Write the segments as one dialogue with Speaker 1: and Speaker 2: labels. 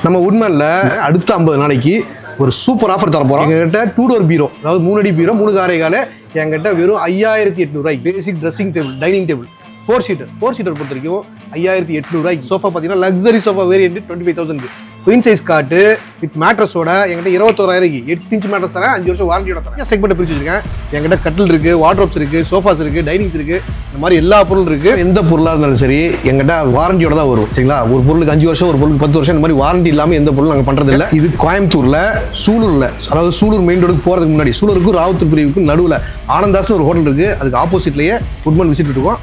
Speaker 1: நம்ம உண்மையில் அடுத்த ஐம்பது நாளைக்கு ஒரு சூப்பர் ஆஃபர் தர போகிறோம் எங்ககிட்ட டூ டோர் பீரோ அதாவது மூணு அடி பீரோ மூணு காரை கால என்கிட்ட வெறும் ஐயாயிரத்தி எட்நூறுவாய்க்கு basic dressing table dining table four seater four seater பொறுத்த வரைக்கும் ஐயாயிரத்தி எட்நூறுவாய்க்கு சோஃபா பார்த்தீங்கன்னா luxury sofa variant twenty five thousand queen size cot with மேட்ரஸோட என்கிட்ட இருபத்தோராயிரம் எட்டு இன்ச் மேட்ரஸ் தரேன் அஞ்சு வருஷம் வாரண்டியோட தரேன் செக்மெண்ட் பிரிச்சு வச்சிருக்கேன் என்கிட்ட கட்டில் இருக்கு வார்ட்ரோப்ஸ் இருக்கு சோஃபாஸ் இருக்கு டைனிங்ஸ் இருக்கு இந்த மாதிரி எல்லா பொருளும் இருக்கு எந்த பொருளாக இருந்தாலும் சரி என்கிட்ட வாரண்டியோட தான் வரும் சரிங்களா ஒரு பொருளுக்கு அஞ்சு வருஷம் ஒரு பொருளுக்கு பத்து வருஷம் இந்த மாதிரி வாரண்டி இல்லாமல் எந்த பொருளும் நாங்கள் பண்றது இல்ல இது கோயம்புத்தூர்ல சூலூர்ல அதாவது சூலூர் மெயின் ரோடுக்கு போறதுக்கு முன்னாடி சூலூருக்கும் ராவுத்தூர் பிரிவுக்கும் நடுவில் ஆனந்தாஸ்னு ஒரு ஹோட்டல் இருக்கு அதுக்கு ஆப்போசிட்லயே குட்மன் விசிட் இருக்கோம்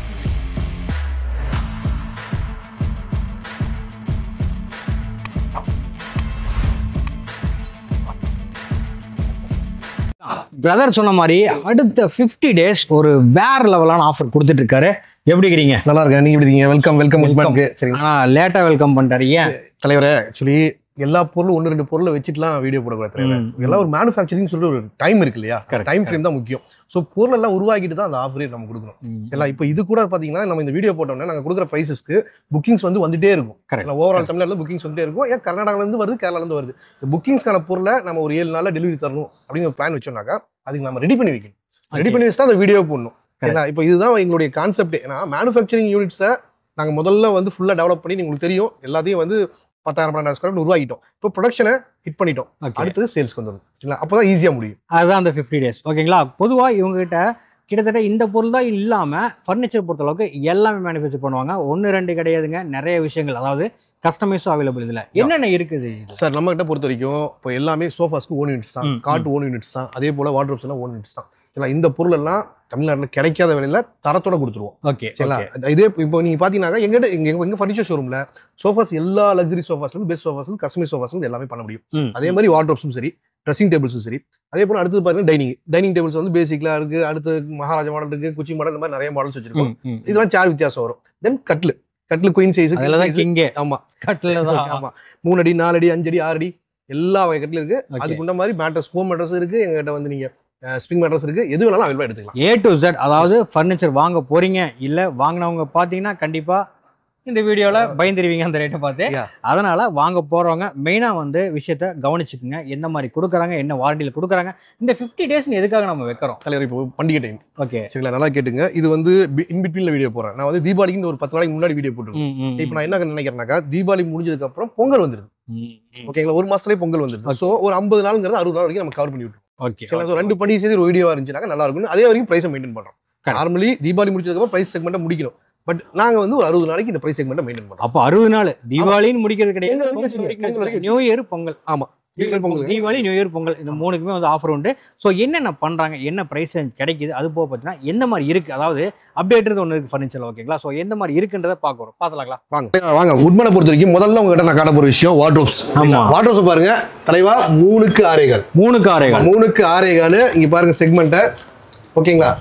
Speaker 2: பிரதர் சொன்ன மாதிரி அடுத்த 50 டேஸ் ஒரு வேற லெவலான ஆஃபர் கொடுத்துட்டு இருக்காரு எப்படி இருக்கிறீங்க
Speaker 1: நல்லா இருக்கேன் நீங்க எப்படி இருக்கீங்க வெல்கம் வெல்கம் குட்மனுக்கு சரிங்களா
Speaker 2: ஆனா லேட்டா வெல்கம் பண்ணிட்டாரு ஏன்
Speaker 1: தலைவரே ஆக்சுவலி எல்லா பொருளும் ஒன்று ரெண்டு பொருளை வச்சுட்டுலாம் வீடியோ போடக்கூடாது தலைவர்
Speaker 2: ம்,
Speaker 1: இதெல்லாம் ஒரு மேனுஃபேக்சரிங் சொல்லிட்டு ஒரு டைம் இருக்கு இல்லையா
Speaker 2: Correct,
Speaker 1: டைம் ஃப்ரேம் தான் முக்கியம் ஸோ பொருள் எல்லாம் உருவாக்கிட்டு தான் அந்த ஆஃபரே நம்ம கொடுக்கணும் எல்லாம் இப்போ இது கூட பார்த்தீங்கன்னா நம்ம இந்த வீடியோ போட்டோம்னா நாங்கள் கொடுக்குற ப்ரைஸஸ்க்கு புக்கிங்ஸ் வந்து வந்துட்டே இருக்கும்
Speaker 2: Correct.
Speaker 1: ஓவரால் தமிழ்நாட்டில் புக்கிங்ஸ் வந்துட்டே இருக்கும் ஏன் கர்நாடகாலேருந்து வருது கேரளாலேருந்து வருது இந்த புக்கிங்ஸ்க்கான பொருளை நம்ம ஒரு ஏழு நாளில் டெலிவரி தரணும் அப்படின்னு ஒரு பிளான் வச்சோம்னாக்கா அதுக்கு நம்ம ரெடி பண்ணி வைக்கணும் ரெடி
Speaker 2: Okay.
Speaker 1: பண்ணி வச்சு தான் அந்த வீடியோ போடணும் ஏன்னா இப்போ இதுதான் எங்களுடைய கான்செப்ட் ஏன்னா மேனுஃபேக்சரிங் யூனிட்ஸை நாங்கள் முதல்ல வந்து ஃபுல்லாக டெவலப் பண்ணி உங்களுக்கு தெரியும் எல்லாத்தையும் வந்து பத்தாயிரம் பன்னெண்டாயிரம் ஸ்கொயர் உருவாக்கிட்டோம் இப்போ ப்ரொடக்ஷனை ஹிட் பண்ணிட்டோம்
Speaker 2: Okay.
Speaker 1: அடுத்தது சேல்ஸ்க்கு வந்துடும் சரிங்களா அப்போ தான் ஈஸியாக முடியும்
Speaker 2: அதுதான் அந்த 50 டேஸ் ஓகேங்களா பொதுவா இவங்க கிட்ட கிட்டத்தட்ட இந்த பொருள் தான் இல்லாம ஃபர்னிச்சர் பொறுத்த அளவுக்கு எல்லாமே மேனுஃபேக்சர் பண்ணுவாங்க ஒன்று ரெண்டு கிடையாதுங்க நிறைய விஷயங்கள் அதாவது கஸ்டமைஸும் அவைலபிள் இதுல என்னென்ன இருக்குது இதுல?
Speaker 1: சார் நம்ம கிட்ட பொறுத்த வரைக்கும் இப்போ எல்லாமே சோஃபாஸ்க்கு ஓன் யூனிட்ஸ் தான்
Speaker 2: ம்,
Speaker 1: காட்டு ஓன் யூனிட்ஸ் தான் அதே போல் வார்ட்ரோப்ஸ் எல்லாம் ஓன் யூனிட்ஸ் தான் சரிங்களா இந்த பொருள் எல்லாம் தமிழ்நாட்டில் கிடைக்காத விலையில தரத்தோட கொடுத்துருவோம்
Speaker 2: ஓகே
Speaker 1: சரிங்களா இதே இப்போ நீங்க பாத்தீங்கன்னா எங்கிட்ட எங்க எங்க ஃபர்னிச்சர் ஷோரூம்ல சோஃபாஸ் எல்லா லக்ஸரி சோஃபாஸ்ல பெஸ்ட் சோஃபாஸ் கஸ்டமைஸ் சோஃபாஸ் எல்லாமே பண்ண முடியும்
Speaker 2: ம்.
Speaker 1: அதே மாதிரி வார்ட்ரோப்ஸும் சரி ட்ரெஸ்ஸிங் டேபிள்ஸும் சரி அதே போல அடுத்தது பாத்தீங்கன்னா டைனிங் டைனிங் டேபிள்ஸ் வந்து பேசிக்கலா இருக்கு அடுத்து மகாராஜா மாடல் இருக்கு குச்சி மாடல் இந்த மாதிரி நிறைய மாடல்ஸ் வச்சிருக்கோம்
Speaker 2: ம், ம்.
Speaker 1: இதெல்லாம் சேர் வித்தியாசம் வரும் தென் கட்லு கட்லு குயின் சைஸ்
Speaker 2: அதுல தான் கிங்கே
Speaker 1: ஆமா
Speaker 2: கட்டில தான்
Speaker 1: ஆமா மூணு அடி நாலு அடி அஞ்சு அடி ஆறு அடி எல்லா வகை கட்டிலும் இருக்கு
Speaker 2: Okay.
Speaker 1: அதுக்கு உண்ட மாதிரி மேட்ரஸ் ஃபோம் மேட்ரஸ் இருக்கு எங்ககிட்ட வந்து நீங்க ஸ்ப்ரிங் மேட்ரஸ் இருக்கு எது வேணாலும் அவைலபிளா எடுத்துக்கலாம்
Speaker 2: ஏ டு Z அதாவது ஃபர்னிச்சர் வாங்க போறீங்க இல்ல வாங்கினவங்க பாத்தீங்கன்னா கண்டிப்பா இந்த வீடியோல பயந்துருவீங்க அந்த ரேட்டை பார்த்து
Speaker 1: Yeah.
Speaker 2: அதனால வாங்க போறவங்க மெயினா வந்து விஷயத்த கவனிச்சுக்குங்க எந்த மாதிரி கொடுக்குறாங்க என்ன வாரண்டியில் கொடுக்குறாங்க இந்த 50 டேஸ் எதுக்காக நம்ம வைக்கிறோம்
Speaker 1: தலைவர் இப்போ பண்டிகை டைம்
Speaker 2: ஓகே
Speaker 1: சரிங்களா நல்லா கேட்டுங்க இது வந்து இன் பிட்வீன்ல வீடியோ போறேன் நான் வந்து தீபாவளிக்கு இந்த ஒரு பத்து நாளைக்கு முன்னாடி வீடியோ போட்டுருக்கேன் இப்போ நான் என்ன நினைக்கிறேன்னாக்கா தீபாவளி முடிஞ்சதுக்கு அப்புறம் பொங்கல் வந்துருது ஓகேங்களா ஒரு மாசத்துலயே பொங்கல் வந்துருது ஸோ ஒரு ஐம்பது நாளுங்கிறது அறுபது நாள் வரைக்கும் நம்ம கவர் பண்ணி விட்டுருவோம்
Speaker 2: ஓகே
Speaker 1: சரிங்களா ஸோ ரெண்டு பண்டிகை சேர்த்து ஒரு வீடியோ இருந்துச்சுனாக்கா நல்லா இருக்கும் அதே வரைக்கும் ப்ரைஸை மெயின்டைன் பண்றோம்
Speaker 2: Correct.
Speaker 1: நார்மலி தீபாவளி முடிச்சதுக்கு அப்புறம் ப்ரைஸ் செக்மெண்ட்டை முடிக்கணும் பட் நாங்க வந்து ஒரு அறுபது நாளைக்கு இந்த ப்ரைஸ் செக்மெண்ட்டை மெயின்டைன் பண்றோம்
Speaker 2: அப்போ அறுபது நாள் தீபாவளின்னு முடிக்கிறது
Speaker 1: பொங்கல்
Speaker 2: கிடையாது
Speaker 1: வரைக்கும்
Speaker 2: பொங்கல்
Speaker 1: வச்சு, பொங்கல் வரைக்கும்
Speaker 2: நியூ இயர் பொங்கல்
Speaker 1: ஆமா பொங்கல் பொங்கல்
Speaker 2: தீபாவளி நியூ இயர் பொங்கல் இந்த மூணுக்குமே வந்து ஆஃபர் உண்டு ஸோ என்னென்ன பண்றாங்க என்ன பிரைஸ் கிடைக்குது அது போக பார்த்தீங்கன்னா எந்த மாதிரி இருக்கு அதாவது அப்டேட்றது ஒன்று இருக்கு ஃபர்னிச்சர் ஓகேங்களா ஸோ எந்த மாதிரி இருக்குன்றத பார்க்குறோம் பார்த்துலாங்களா
Speaker 1: வாங்க வாங்க உட்மனை பொறுத்த வரைக்கும் முதல்ல உங்ககிட்ட நான் காட்ட போற விஷயம் வார்ட்ரோப்ஸ்
Speaker 2: ஆமா.
Speaker 1: வார்ட்ரோப்ஸ் பாருங்க தலைவா மூணுக்கு ஆரேகால்
Speaker 2: மூணு காரைகள்
Speaker 1: மூணுக்கு ஆரேகால் இங்க பாருங்க செக்மெண்ட்டை ஓகேங்களா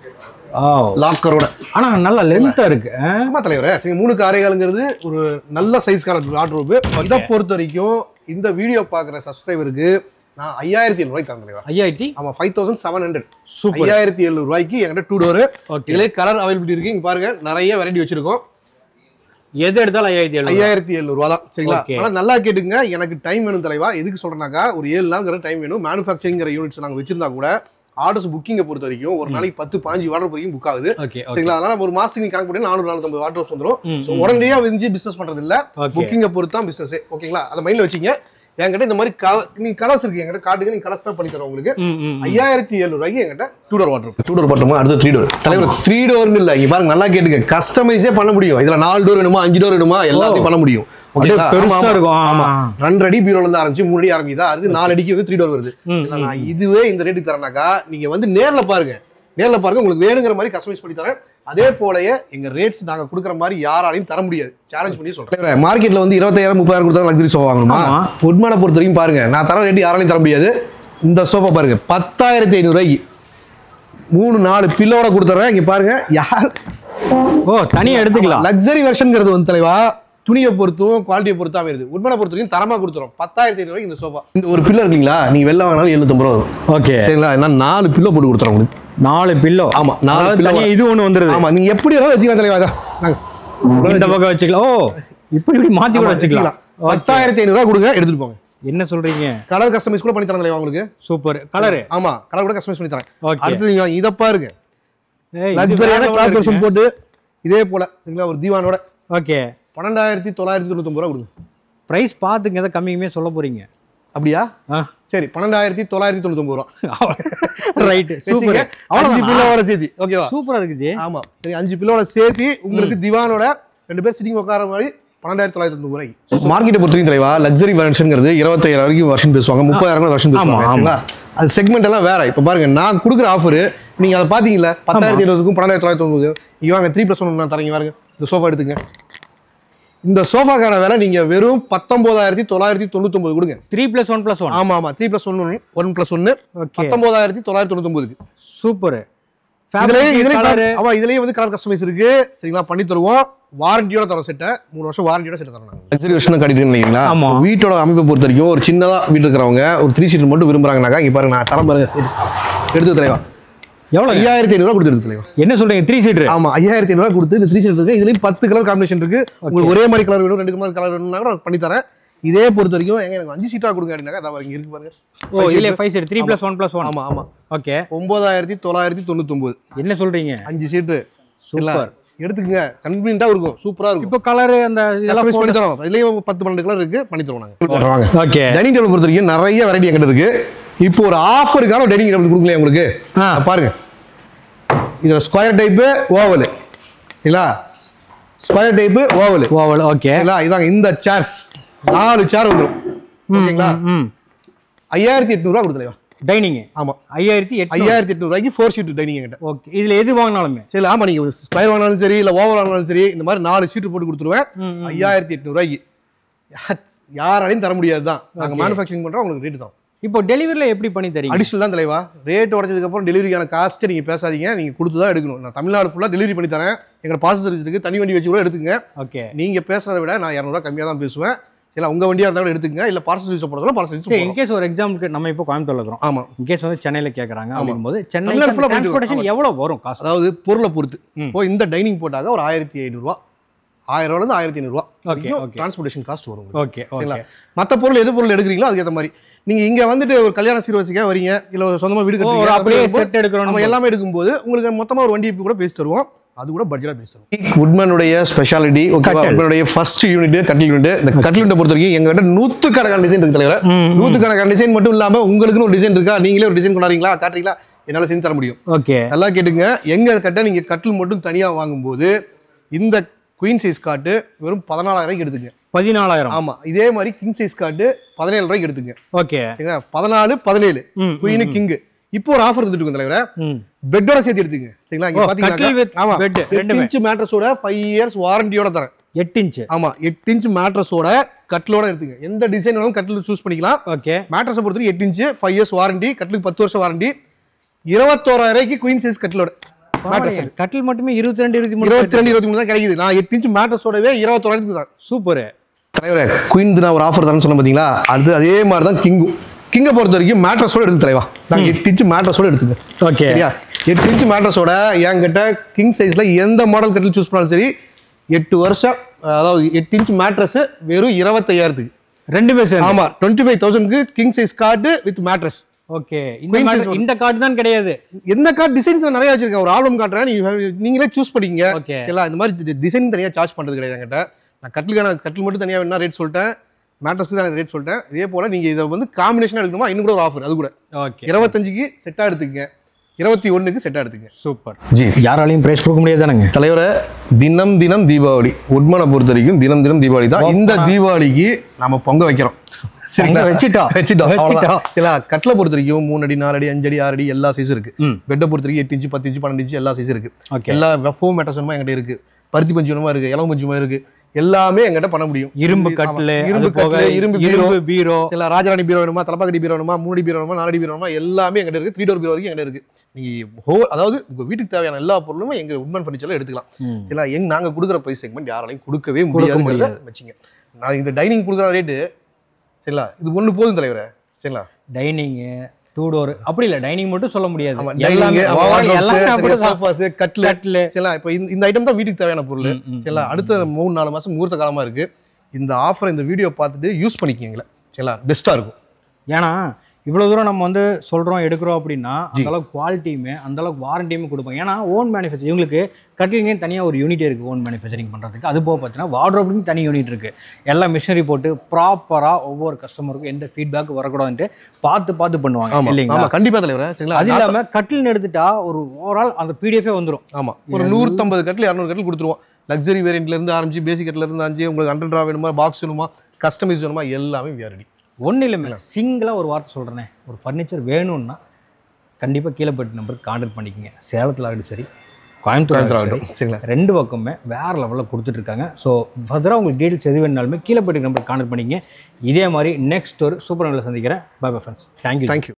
Speaker 1: லாக்கரோட
Speaker 2: ஆனா நல்ல லென்த்தா இருக்கு ஆ?
Speaker 1: ஆமா தலைவரே சரி மூணுக்கு ஆரேகாலுங்கிறது ஒரு நல்ல சைஸ்க்கான வார்ட்ரோப் இதை பொறுத்த வரைக்கும் இந்த வீடியோ பார்க்குற சப்ஸ்கிரைபருக்கு நான் ஐயாயிரத்தி எழுநூறுவாய்க்கு தரேன் தலைவா
Speaker 2: ஐயாயிரத்தி
Speaker 1: ஆமா five thousand seven hundred
Speaker 2: super
Speaker 1: ஐயாயிரத்தி எழுநூறு ரூபாய்க்கு என்கிட்ட டூ டோர்
Speaker 2: ஓகே
Speaker 1: இதுல கலர் அவைலபிலிட்டி இருக்கு இங்க பாருங்க நிறைய வெரைட்டி வச்சிருக்கோம்
Speaker 2: எது எடுத்தாலும் ஐயாயிரத்தி எழுநூறு
Speaker 1: ஐயாயிரத்தி எழுநூறு ரூபா தான் சரிங்களா
Speaker 2: Okay.
Speaker 1: ஆனா நல்லா கேட்டுங்க எனக்கு டைம் வேணும் தலைவா எதுக்கு சொல்றேனாக்கா ஒரு ஏழு நாள்ங்கிற டைம் வேணும் மேனுஃபேக்சரிங்கிற யூனிட்ஸ் நாங்க வச்சிருந்தா கூட ஆர்டர்ஸ் புக்கிங்கை பொறுத்த வரைக்கும் ஒரு நாளைக்கு பத்து பாஞ்சு வாட்டர் வரைக்கும் புக் ஆகுது
Speaker 2: ஓகே
Speaker 1: சரிங்களா அதனால நம்ம ஒரு மாசத்துக்கு நீங்க கணக்கு பண்ணி நானூறு நானூத்தம்பது வாட்டர்ஸ் வந்துரும்
Speaker 2: ம்,
Speaker 1: ஸோ உடனடியா வந்து பிசினஸ் பண்றது இல்ல
Speaker 2: ஓகே
Speaker 1: புக்கிங்கை பொறுத்து தான் பிசினஸ் ஓகேங்களா அதை மைண்ட்ல வச்சீங்க என்கிட்ட இந்த மாதிரி கல- நீங்க கலர்ஸ் இருக்கு என்கிட்ட காட்டுங்க நீங்க கலர்ஸ் தான் பண்ணி தரோம் உங்களுக்கு
Speaker 2: ம் ம்
Speaker 1: ஐயாயிரத்தி எழுநூறு ரூபாய்க்கு என்கிட்ட two door water two door பட்டுமா அடுத்து த்ரீ டோர் தலைவர் த்ரீ டோர்னு இல்ல இங்க பாருங்க நல்லா கேட்டுங்க கஸ்டமைஸே பண்ண முடியும் இதுல நாலு டோர் வேணுமா அஞ்சு டோர் வேணுமா எல்லாத்தையும் பண்ண முடியும்
Speaker 2: அப்படியே
Speaker 1: ஓகேங்களா?
Speaker 2: பெருசா
Speaker 1: ஆமா, ஆமா.
Speaker 2: இருக்கும் ஆ,
Speaker 1: ஆமா
Speaker 2: ஆ.
Speaker 1: ரெண்டு அடி பீரோல இருந்து ஆரம்பிச்சு மூணு அடி ஆரம்பிக்குதா அது நாலு அடிக்கு வந்து த்ரீ டோர் வருது
Speaker 2: ம்,
Speaker 1: இல்ல, நான் இதுவே இந்த ரேட்டுக்கு தரேனாக்கா நீங்க வந்து நேர்ல பாருங்க நேர்ல பாருங்க உங்களுக்கு வேணுங்கிற மாதிரி கஸ்டமைஸ் பண்ணி தரேன் அதே போலயே எங்க ரேட்ஸ் நாங்க கொடுக்குற மாதிரி யாராலையும் தர முடியாது சேலஞ்ச் பண்ணி சொல்றேன் மார்க்கெட்ல வந்து இருபத்தாயிரம் முப்பதாயிரம் கொடுத்தா லக்ஸரி சோஃபா வாங்கணுமா
Speaker 2: ஆமா.
Speaker 1: உட்மான பொறுத்த வரைக்கும் பாருங்க நான் தர ரேட் யாராலையும் தர முடியாது இந்த சோஃபா பாருங்க பத்தாயிரத்தி ஐநூறு ரூபாய்க்கு மூணு நாலு பில்லோட கொடுத்துறேன் இங்க பாருங்க யார்
Speaker 2: ஓ தனியா எடுத்துக்கலாம்
Speaker 1: லக்ஸரி வெர்ஷன்ங்கிறது வந்து தலைவா துணியை பொறுத்தும் குவாலிட்டியை பொறுத்தா வருது உண்மையை பொறுத்த வரைக்கும் தரமா கொடுத்துரும் பத்தாயிரத்தி ஐநூறு இந்த சோஃபா இந்த ஒரு பில்லோ இருக்கீங்களா நீங்க வெளில வாங்கினாலும் எழுநூத்தம்பது ரூபா வரும்
Speaker 2: ஓகே
Speaker 1: சரிங்களா என்ன நாலு பில்லோ போட்டு கொடுத்துறோம் உங்களுக்கு
Speaker 2: நாலு பில்லோ
Speaker 1: ஆமா, நாலு pillow.
Speaker 2: தனியா இது ஒண்ணு வந்துருது
Speaker 1: ஆமா நீங்க எப்படி வேணாலும் வச்சுக்கலாம் தலைவா இதை. நாங்க
Speaker 2: இந்த பக்கம் வச்சுக்கலாம் ஓ இப்படி இப்படி மாத்தி கூட வச்சுக்கலாம்
Speaker 1: பத்தாயிரத்தி ஐநூறுரூவா கொடுங்க எடுத்துட்டு போங்க
Speaker 2: என்ன சொல்றீங்க
Speaker 1: கலர் கஸ்டமைஸ் கூட பண்ணி தரேன் தலைவா உங்களுக்கு
Speaker 2: சூப்பர் கலரு
Speaker 1: ஆமா கலர் கூட கஸ்டமைஸ் பண்ணி தரேன்
Speaker 2: ஓகே
Speaker 1: அடுத்து நீங்க இதை பாருங்க லக்ஸரியான கிளாத் வெர்ஷன் போட்டு இதே போல சரிங்களா ஒரு தீவானோட
Speaker 2: ஓகே
Speaker 1: பன்னெண்டாயிரத்தி தொள்ளாயிரத்தி தொண்ணூத்தொம்பது ரூபா கொடுங்க
Speaker 2: பிரைஸ் பார்த்துங்க எதை கம்மியுமே சொல்ல போறீங்க
Speaker 1: அப்படியா
Speaker 2: ஆ
Speaker 1: சரி பன்னெண்டாயிரத்தி தொள்ளாயிரத்தி தொண்ணூத்தொம்பது ரூபா
Speaker 2: ரைட் சூப்பர்
Speaker 1: வச்சுங்க. அஞ்சு பில்லோட சேர்த்து ஓகேவா
Speaker 2: சூப்பரா இருக்குது
Speaker 1: ஆமா சரி அஞ்சு பில்லோட சேர்த்து உங்களுக்கு திவானோட ரெண்டு பேர் சிட்டிங் உட்கார மாதிரி பன்னெண்டாயிரத்தி தொள்ளாயிரத்தி தொண்ணூறு ரூபாய்க்கு மார்க்கெட்டை பொறுத்தவரைக்கும் தலைவா லக்ஸரி வெர்ஷன்ங்கிறது இருபத்தாயிரம் வரைக்கும் வருஷன் பேசுவாங்க முப்பதாயிரம் வருஷன் பேசுவாங்க
Speaker 2: ஆமா,
Speaker 1: சரிங்களா? அது செக்மெண்ட் எல்லாம் வேற இப்போ பாருங்க நான் கொடுக்குற ஆஃபர் நீங்க அதை பாத்தீங்களா பத்தாயிரத்தி இருபதுக்கும் பன்னெண்டாயிரத்தி தொள்ளாயிரத்தி தொண்ணூறு இவங்க த்ரீ ப்ளஸ் ஒன் நான் தரீங்க பாருங்க இந்த சோஃபா எடுத்துங்க இந்த சோஃபாக்கான விலை நீங்க வெறும் பத்தொன்பதாயிரத்தி தொள்ளாயிரத்தி தொண்ணூத்தொம்பது கொடுங்க
Speaker 2: three plus one plus one
Speaker 1: ஆமா ஆமா three plus one one plus ஒன்னு
Speaker 2: ஓகே
Speaker 1: பத்தொன்பதாயிரத்தி தொள்ளாயிரத்தி தொண்ணூத்தொம்பதுக்கு
Speaker 2: சூப்பர்
Speaker 1: இதுலயே இதுலயே
Speaker 2: கலரு
Speaker 1: ஆமா இதுலயே வந்து கலர் கஸ்டமைஸ் இருக்கு சரிங்களா பண்ணி தருவோம் வாரண்டியோட தரோம் செட்டை மூணு வருஷம் வாரண்டியோட செட்டை தரோம் லக்ஸரி வருஷன் கட்டிட்டு இல்லைங்களா
Speaker 2: ஆமா.
Speaker 1: வீட்டோட அமைப்பை பொறுத்த வரைக்கும் ஒரு சின்னதா வீடு இருக்கிறவங்க ஒரு த்ரீ சீட் மட்டும் விரும்புறாங்கனாக்கா இங்க பாருங்க நான் தரம் பாருங்க சரி எடுத்து தலைவா
Speaker 2: எவ்வளோ
Speaker 1: ஐயாயிரத்தி ஐநூறுவா கொடுத்து எடுத்து தலைவா
Speaker 2: என்ன சொல்றீங்க த்ரீ சீட்டர்
Speaker 1: ஆமா ஐயாயிரத்தி ஐநூறுவா கொடுத்து இந்த த்ரீ சீட் இருக்கு இதுலயும் பத்து கலர் காம்பினேஷன் இருக்கு உங்களுக்கு ஒரே மாதிரி கலர் வேணும் ரெண்டு மாதிரி கலர் வேணும்னா கூட பண்ணி தரேன் இதே பொறுத்த வரைக்கும் எங்க எனக்கு அஞ்சு சீட்டா கொடுங்க அப்படின்னாக்கா அதான் பாருங்க இருக்கு பாருங்க
Speaker 2: ஓ இல்ல five seat three plus one plus one
Speaker 1: ஆமா ஆமா
Speaker 2: ஓகே
Speaker 1: ஒன்பதாயிரத்தி தொள்ளாயிரத்தி தொண்ணூத்தொன்பது
Speaker 2: என்ன சொல்றீங்க
Speaker 1: அஞ்சு சீட்டு
Speaker 2: சூப்பர்
Speaker 1: எடுத்துக்கங்க கன்வீனியன்ட்டா இருக்கும் சூப்பரா இருக்கும்
Speaker 2: இப்போ கலரு அந்த இதெல்லாம்
Speaker 1: கஸ்டமைஸ் பண்ணி தரோம் இதுலயும் பத்து பன்னெண்டு கலர் இருக்கு பண்ணி தருவோம் நாங்க வாங்க
Speaker 2: ஓகே
Speaker 1: டைனிங் டேபிள் பொறுத்த வரைக்கும் நிறைய வெரைட்டி எங்கிட்ட இருக்கு இப்போ ஒரு ஆஃபருக்கான டைனிங் டேபிள் கொடுக்கலையா உங்களுக்கு
Speaker 2: ஆ.
Speaker 1: பாருங்க இது ஸ்கொயர் டைப்பு ஓவல் சரிங்களா square type oval
Speaker 2: oval okay
Speaker 1: சரிங்களா இதாங்க இந்த சேர்ஸ் நாலு சேர் வந்துடும் ஓகேங்களா
Speaker 2: ம்
Speaker 1: ஐயாயிரத்தி எட்நூறுவா கொடுத்துலையா
Speaker 2: டைனிங்
Speaker 1: ஆமா
Speaker 2: ஐயாயிரத்தி எட்டு
Speaker 1: ஐயாயிரத்தி எட்நூறுவாய்க்கு ஃபோர் ஷீட் டைனிங் என்கிட்ட
Speaker 2: ஓகே இதுல எது வாங்கினாலுமே
Speaker 1: சரி ஆமா நீங்க ஸ்கொயர் வாங்கினாலும் சரி இல்ல ஓவர் வாங்கினாலும் சரி இந்த மாதிரி நாலு ஷீட் போட்டு கொடுத்துருவேன்
Speaker 2: ம், ம்.
Speaker 1: ஐயாயிரத்தி எட்நூறுவாய்க்கு யாராலையும் தர முடியாது தான் நாங்க மேனுஃபேக்சரிங் பண்றோம் உங்களுக்கு ரேட்டு தான்
Speaker 2: இப்போ டெலிவரில எப்படி பண்ணி தரீங்க
Speaker 1: அடிஷனல் தான் தலைவா ரேட் உடச்சதுக்கு அப்புறம் டெலிவரிக்கான காஸ்ட்டை நீங்க பேசாதீங்க நீங்க கொடுத்து தான் எடுக்கணும் நான் தமிழ்நாடு ஃபுல்லா டெலிவரி பண்ணி தரேன் எங்க பார்சல் சர்வீஸ் இருக்கு தனி வண்டி வச்சு கூட எடுத்துங்க
Speaker 2: ஓகே
Speaker 1: நீங்க பேசுறதை விட நான் இரநூறுவா கம்மியா தான் பேசுவேன் சரி உங்க வண்டியா இருந்தாலும் எடுத்துங்க இல்ல பார்சல் சர்வீஸ் போடுறதுல பார்சல்
Speaker 2: சரி
Speaker 1: சர்வீஸ்
Speaker 2: இன்கேஸ் ஒரு எக்ஸாம்பிளுக்கு நம்ம இப்போ கோயம்புத்தூர்ல இருக்கிறோம்
Speaker 1: ஆமா
Speaker 2: இன்கேஸ் வந்து சென்னையில கேக்குறாங்க அப்படிங்கும்போது சென்னை
Speaker 1: தமிழ்நாடு full ஆ போயிட்டு
Speaker 2: டிரான்ஸ்போர்ட்டேஷன் எவ்வளவு வரும் காசு
Speaker 1: அதாவது பொருளை பொறுத்து
Speaker 2: ம்.
Speaker 1: இப்போ இந்த டைனிங் போட்டாக்க ஒரு ஆயிரத்தி ஐநூறுரூவா ஆயிரம் ரூபாயிலிருந்து ஆயிரத்தி ஐநூறுரூவா
Speaker 2: Okay, okay.
Speaker 1: டிரான்ஸ்போர்ட்டேஷன் காஸ்ட் வரும் உங்களுக்கு.
Speaker 2: ஓகே
Speaker 1: சரிங்களா
Speaker 2: ஓகே
Speaker 1: மற்ற பொருள் எது பொருள் எடுக்கிறீங்களோ அதுக்கேற்ற மாதிரி நீங்க இங்க வந்துட்டு ஒரு கல்யாண சீர்வரிசைக்காக வரீங்க இல்ல ஒரு சொந்தமா வீடு
Speaker 2: ஒரு
Speaker 1: கட்டுறீங்க
Speaker 2: அப்படியே
Speaker 1: அப்படியே
Speaker 2: செட் எடுக்கிறோம்
Speaker 1: நம்ம எல்லாமே எடுக்கும்போது உங்களுக்கு மொத்தமா ஒரு வண்டி கூட பேசி தருவோம் அது கூட பட்ஜெட்டா பேசி தருவோம் உட்மனுடைய ஸ்பெஷாலிட்டி ஓகேவா
Speaker 2: கட்டில்.
Speaker 1: உட்மனுடைய ஃபர்ஸ்ட் யூனிட் கட்டில் யூனிட் இந்த கட்டில் யூனிட் பொறுத்த வரைக்கும் எங்ககிட்ட நூத்துக்கணக்கான டிசைன் இருக்கு தலைவர்
Speaker 2: ம், ம்.
Speaker 1: நூத்துக்கணக்கான டிசைன் மட்டும் இல்லாம உங்களுக்குன்னு ஒரு டிசைன் இருக்கா நீங்களே ஒரு டிசைன் கொண்டாடுறீங்களா காட்டுறீங்களா என்னால செஞ்சு தர முடியும்
Speaker 2: ஓகே
Speaker 1: நல்லா கேட்டுங்க எங்க கட்ட நீங்க கட்டில் மட்டும் தனியா வாங்கும்போது இந்த குயின் சைஸ் காட்டு வெறும் பதினாலாயிரம் ரூபாய்க்கு எடுத்துங்க
Speaker 2: பதினாலாயிரம்
Speaker 1: ஆமா இதே மாதிரி கிங் சைஸ் காட்டு பதினேழு ரூபாய்க்கு எடுத்துங்க
Speaker 2: ஓகே
Speaker 1: சரிங்களா பதினாலு பதினேழு
Speaker 2: ம்,
Speaker 1: குயின் கிங் இப்போ ஒரு ஆஃபர் இருந்துட்டு இருக்கும் தலைவர
Speaker 2: ம்
Speaker 1: பெட்டோட சேர்த்து எடுத்துங்க சரிங்களா இங்க
Speaker 2: ஓ, கட்டில் with
Speaker 1: பாத்தீங்கன்னா ஆமா
Speaker 2: bed
Speaker 1: எட்டு
Speaker 2: ரெண்டுமே.
Speaker 1: இன்ச் மேட்ரஸோட ஃபைவ் இயர்ஸ் வாரண்டியோட தரேன்
Speaker 2: எட்டு இன்ச்சு
Speaker 1: ஆமா எட்டு இன்ச் மேட்ரஸோட கட்டிலோட எடுத்துங்க எந்த டிசைன் வேணாலும் கட்டில் சூஸ் பண்ணிக்கலாம்
Speaker 2: ஓகே
Speaker 1: மேட்ரஸை பொறுத்தவரைக்கும் எட்டு இன்ச் ஃபைவ் இயர்ஸ் வாரண்டி கட்டிலுக்கு பத்து வருஷம் வாரண்டி இருபத்தோராயிரம் ரூபாய்க்கு குயின் சைஸ் கட்டிலோட மேட்ரஸ்
Speaker 2: கட்டில் மட்டுமே இருபத்தி ரெண்டு இருபத்தி மூணு
Speaker 1: இருபத்தி ரெண்டு இருபத்தி மூணு தான் கிடைக்குது நான் எட்டு இன்ச் மேட்ரஸோடவே இருபத்தோராயிரத்துக்கு தான்
Speaker 2: சூப்பர்
Speaker 1: தலைவரே குயின் நான் ஒரு ஆஃபர் தரேன்னு சொன்னேன் பார்த்தீங்களா அது அதே மாதிரி தான் கிங்கும் கிங்கை பொறுத்த வரைக்கும் மேட்ரஸோட எடுத்து தலைவா நான் எட்டு இன்ச் மேட்ரஸோட எடுத்துங்க
Speaker 2: ஓகே
Speaker 1: சரியா எட்டு இன்ச் மேட்ரஸோட என்கிட்ட கிங் சைஸ்ல எந்த மாடல் கட்டில் சூஸ் பண்ணாலும் சரி எட்டு வருஷம் அதாவது எட்டு இன்ச் மேட்ரஸ் வெறும் இருபத்தையாயிரத்துக்கு
Speaker 2: ரெண்டுமே சேர்ந்து
Speaker 1: ஆமா டுவெண்ட்டி ஃபைவ் தௌசண்ட்க்கு king size cot with mattress
Speaker 2: okay இந்த
Speaker 1: Queen
Speaker 2: மாதிரி-
Speaker 1: size
Speaker 2: இந்த கார்டு தான் கிடையாது
Speaker 1: எந்த கார்டு டிசைன்ஸ் நான் நிறைய வச்சிருக்கேன் ஒரு ஆல்பம் காட்டுறேன் நீங்க நீங்களே சூஸ் பண்ணிக்கங்க
Speaker 2: ஓகே
Speaker 1: ஓகேங்களா இந்த மாதிரி டிசைன் தனியாக சார்ஜ் பண்ணுறது கிடையாது என்கிட்ட நான் கட்டிலுக்கான கட்டில் மட்டும் தனியாக வேணா ரேட் சொல்லிட்டேன் மேட்ரஸ்க்கு தான் ரேட் சொல்லிட்டேன் இதே போல் நீங்கள் இதை வந்து காம்பினேஷனாக எடுக்கணுமா இன்னும் கூட ஒரு ஆஃபர் அது கூட
Speaker 2: ஓகே
Speaker 1: இருபத்தஞ்சுக்கு செட்டாக எடுத்துக்கங்க இருபத்தி ஒன்றுக்கு செட்டாக எடுத்துங்க
Speaker 2: சூப்பர்
Speaker 1: ஜி
Speaker 2: யாராலையும் பிரைஸ் கொடுக்க முடியாது தானங்க
Speaker 1: தலைவரை தினம் தினம் தீபாவளி உட்மனை பொறுத்த வரைக்கும் தினம் தினம் தீபாவளி தான் இந்த தீபாவளிக்கு நம்ம பொங்க வைக்கிறோம் சரிங்களா?
Speaker 2: பொங்க வச்சிட்டோம்.
Speaker 1: வச்சிட்டோம்
Speaker 2: வச்சிட்டோம்.
Speaker 1: அவ்வளவுதான். சரிங்களா கட்டில பொறுத்த வரைக்கும் மூணு அடி நாலு அடி அஞ்சு அடி ஆறு அடி எல்லா சைஸும் இருக்கு
Speaker 2: ம்
Speaker 1: பெட்டை பொறுத்த வரைக்கும் எட்டு இன்ச்சு பத்து இன்ச்சு பன்னெண்டு இன்ச்சு எல்லா சைஸும் இருக்கு
Speaker 2: ஓகே
Speaker 1: எல்லா ஃபோம் மேட்டர்ஸ் வேணுமா என்கிட்ட இருக்கு பருத்தி பஞ்சு வேணுமா இருக்கு இளவு பஞ்சு மாதிரி இருக்கு எல்லாமே என்கிட்ட பண்ண முடியும்
Speaker 2: இரும்பு
Speaker 1: ஆமா.
Speaker 2: கட்டில்
Speaker 1: இரும்பு கட்டில் இரும்பு பீரோ
Speaker 2: இரும்பு பீரோ
Speaker 1: சில ராஜராணி பீரோ வேணுமா தலப்பாக்கட்டி பீரோ வேணுமா மூடி பீரோ வேணுமா நாலடி பீரோ வேணுமா எல்லாமே எங்கிட்ட இருக்கு த்ரீ டோர் பீரோ வரைக்கும் எங்கிட்ட இருக்கு நீங்க ஹோ அதாவது உங்க வீட்டுக்கு தேவையான எல்லா பொருளுமே எங்க உட்மன் ஃபர்னிச்சர்ல எடுத்துக்கலாம்
Speaker 2: ம்.
Speaker 1: சரிங்களா எங்க நாங்க கொடுக்குற ப்ரைஸ் செக்மெண்ட் யாராலையும் கொடுக்கவே முடியாதுங்கிறத வச்சுங்க நான் இந்த டைனிங் கொடுக்குற ரேட்டு சரிங்களா இது ஒண்ணு போதும் தலைவரே சரிங்களா
Speaker 2: டைனிங்கு டூ டோர் அப்படி இல்ல டைனிங் மட்டும் சொல்ல முடியாது
Speaker 1: ஆமா
Speaker 2: எல்லாமே
Speaker 1: டைனிங்
Speaker 2: overall எல்லாமே அப்படிதான்.
Speaker 1: சோஃபாஸ் கட்ல
Speaker 2: கட்டில்
Speaker 1: சரிங்களா இப்போ இந்த இந்த ஐட்டம் தான் வீட்டுக்கு தேவையான பொருள்
Speaker 2: ம், ம்,
Speaker 1: சரிங்களா அடுத்த மூணு நாலு மாசம் முகூர்த்த காலமா இருக்கு இந்த ஆஃபர் இந்த வீடியோ பார்த்துட்டு யூஸ் பண்ணிக்கங்கள சரிங்களா பெஸ்ட்டாக இருக்கும்
Speaker 2: ஏன்னா இவ்வளோ தூரம் நம்ம வந்து சொல்கிறோம் எடுக்கிறோம் அப்படின்னா அந்த அளவுக்கு குவாலிட்டியுமே அந்த அளவுக்கு வாரண்டியுமே கொடுப்பாங்க ஏன்னா ஓன் மேனுஃபேக்சர் இவங்களுக்கு கட்டிலிங்கே தனியாக ஒரு யூனிட் இருக்குது ஓன் மேனுஃபேக்சரிங் பண்ணுறதுக்கு அது போக பார்த்தீங்கன்னா வார்ட்ரோப்லையும் தனி யூனிட் இருக்குது எல்லாம் மிஷினரி போட்டு ப்ராப்பராக ஒவ்வொரு கஸ்டமருக்கும் எந்த ஃபீட்பேக் வரக்கூடாதுன்ட்டு பார்த்து பார்த்து பண்ணுவாங்க
Speaker 1: ஆமா
Speaker 2: இல்லைங்களா
Speaker 1: ஆமா கண்டிப்பா தலைவர் சரிங்களா
Speaker 2: அது இல்லாமல் கட்டில்னு எடுத்துட்டா ஒரு ஓவரால் அந்த பிடிஎஃபே வந்துடும்
Speaker 1: ஆமா ஒரு நூற்றம்பது கட்டில் இரநூறு கட்டில் கொடுத்துருவோம் லக்ஸரி வேரியண்ட்ல இருந்து ஆரம்பிச்சு பேசிக் கட்டில இருந்து அஞ்சு உங்களுக்கு ஹண்ட்ரட் ரூபா வேணுமா பாக்ஸ் வேணுமா கஸ்டமைஸ் வேணுமா எல்லாமே வியாரடி
Speaker 2: ஒன்றும் இல்லைமே சிங்கிளாக ஒரு வார்த்தை சொல்கிறேனே ஒரு ஃபர்னிச்சர் வேணும்னா கண்டிப்பாக கீழப்பட்டு நம்பருக்கு கான்டாக்ட் பண்ணிக்கங்க சேலத்தில் ஆகட்டும் சரி கோயம்புத்தூர் ஆகட்டும் சரி
Speaker 1: ஆகட்டும் சரிங்களா
Speaker 2: ரெண்டு பக்கமே வேற லெவலில் கொடுத்துட்ருக்காங்க ஸோ ஃபர்தராக உங்களுக்கு டீட்டெயில்ஸ் எது வேணாலுமே கீழே போய்ட்டு நம்பர் கான்டாக்ட் பண்ணிங்க இதே மாதிரி நெக்ஸ்ட் ஒரு சூப்பர் நல்ல சந்திக்கிறேன் bye bye friends thank you
Speaker 1: thank you